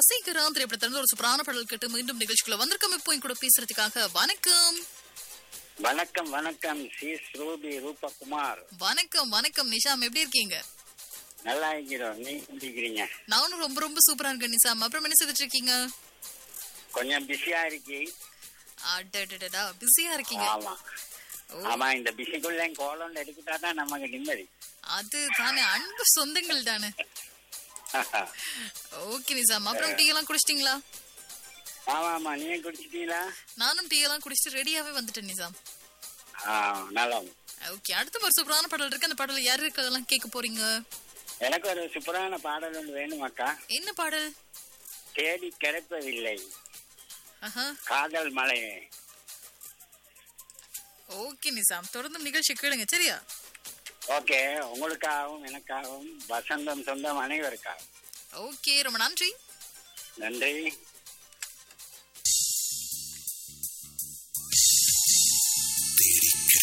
வசீகரம் திரைப்படத்திலிருந்து ஒரு சூப்பரான பாடல் கேட்டு மீண்டும் நிகழ்ச்சிக்குள்ள வந்திருக்கோம் இப்போ என் கூட பேசுறதுக்காக வணக்கம் வணக்கம் வணக்கம் சி ஸ்ரூபி ரூபகுமார் வணக்கம் வணக்கம் நிஷாம் எப்படி இருக்கீங்க நல்லா இருக்கிறோம் நீங்க எப்படி இருக்கிறீங்க நானும் ரொம்ப ரொம்ப சூப்பரா இருக்கேன் நிஷாம் அப்புறம் என்ன செய்துட்டு இருக்கீங்க கொஞ்சம் பிஸியா இருக்கு அடடடடா பிஸியா இருக்கீங்க ஆமா ஓ. ஆமா இந்த பிஸிக்குள்ள கோலம் எடுத்துட்டா தான் நமக்கு நிம்மதி அது தானே அன்பு சொந்தங்கள் தானே ஓகே நிஷாம் அப்புறம் டீ எல்லாம் குடிச்சிட்டீங்களா ஆமா ஆமா நீங்க குடிச்சிட்டீங்களா நானும் டீ எல்லாம் குடிச்சிட்டு ரெடியாவே வந்துட்டேன் நிஷாம் ஆ நல்லா ஓகே அடுத்த ஒரு சூப்பரான பாடல் இருக்கு அந்த பாடல் யாரு இருக்கெல்லாம் கேட்க போறீங்க எனக்கு ஒரு சூப்பரான பாடல் ஒன்று வேணும் அக்கா என்ன பாடல் தேடி கிடைப்பதில்லை ஆஹா காதல் மலை ஓகே நிசாம் தொடர்ந்து நிகழ்ச்சி கேளுங்க சரியா ஓகே உங்களுக்காகவும் எனக்காகவும் வசந்தம் சொந்தம் அனைவருக்காகவும் ஓகே ரொம்ப நன்றி நன்றி தேடி